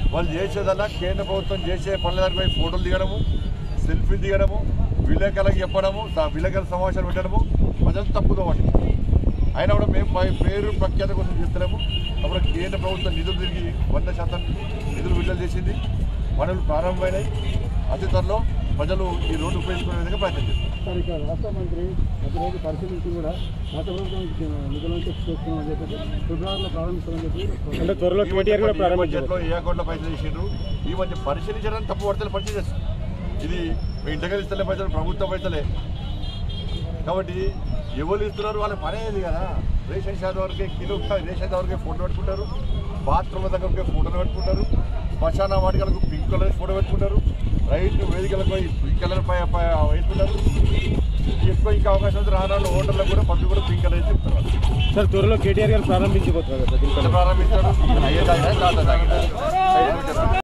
వాళ్ళు చేసేదల్లా కేంద్ర ప్రభుత్వం చేసే పనుల పోయి ఫోటోలు దిగడము సెల్ఫీలు దిగడము విలేకరులకు చెప్పడము తా- విలేకరుల సమావేశాలు పెట్టడము ప్రజలు తప్పుదో వాటి అయినా కూడా మేము పై- పేరు ప్రఖ్యాత కోసం చెప్తున్నాము అప్పుడు కేంద్ర ప్రభుత్వం నిధులు తిరిగి వంద శాతం నిధులు విడుదల చేసింది పనులు ప్రారంభమైనాయి అతి త్వరలో ప్రజలు ఈ రోడ్డు ఉపయోగించుకునే విధంగా ప్రయత్నం చేస్తారు సార్ ఇక రాష్ట్ర మంత్రి ప్రతిరోజు పరిశీలించి కూడా గత ప్రభుత్వం నిధుల నుంచి చేస్తున్నామని చెప్పి ఫిబ్రవరిలో ప్రారంభిస్తామని చెప్పి అంటే త్వరలో ఈ కేటీఆర్ కూడా మధ్య ప్రారంభించారు బడ్జెట్లో ఏ అకౌంట్లో పైసలు చేసిండ్రు ఈ మధ్య పరిశీలించడానికి తప్పు పడితే పరిశీలి చేస్తారు ఇది మీ ఇంటికి ఇస్తలే పైసలు ప్రభుత్వ పైసలే కాబట్టి ఎవరు ఇస్తున్నారు వాళ్ళ పని అయ్యేది కదా రేషన్ షాప్ వరకే కిలో రేషన్ వరకే ఫోటో పెట్టుకుంటారు బాత్రూమ్ దగ్గరకే ఫోటోలు పెట్టుకుంటారు శ్మశాన వాటికలకు పింక్ కలర్ ఫోటో పెట్టుకుంటారు రైతు వేదికలకు ఈ పింక్ కలర్ పై పై వేసుకుంటారు ఎక్కువ ఇంకా అవకాశం ఉంది రాను హోటల్లో కూడా పబ్లిక్ కూడా పింక్ కలర్ చెప్తారు సార్ త్వరలో కేటీఆర్ గారు ప్రారంభించబోతున్నారు కదా దీనిపైన. ప్రారంభించాడు అయ్యే తాగినా తాత తాగినా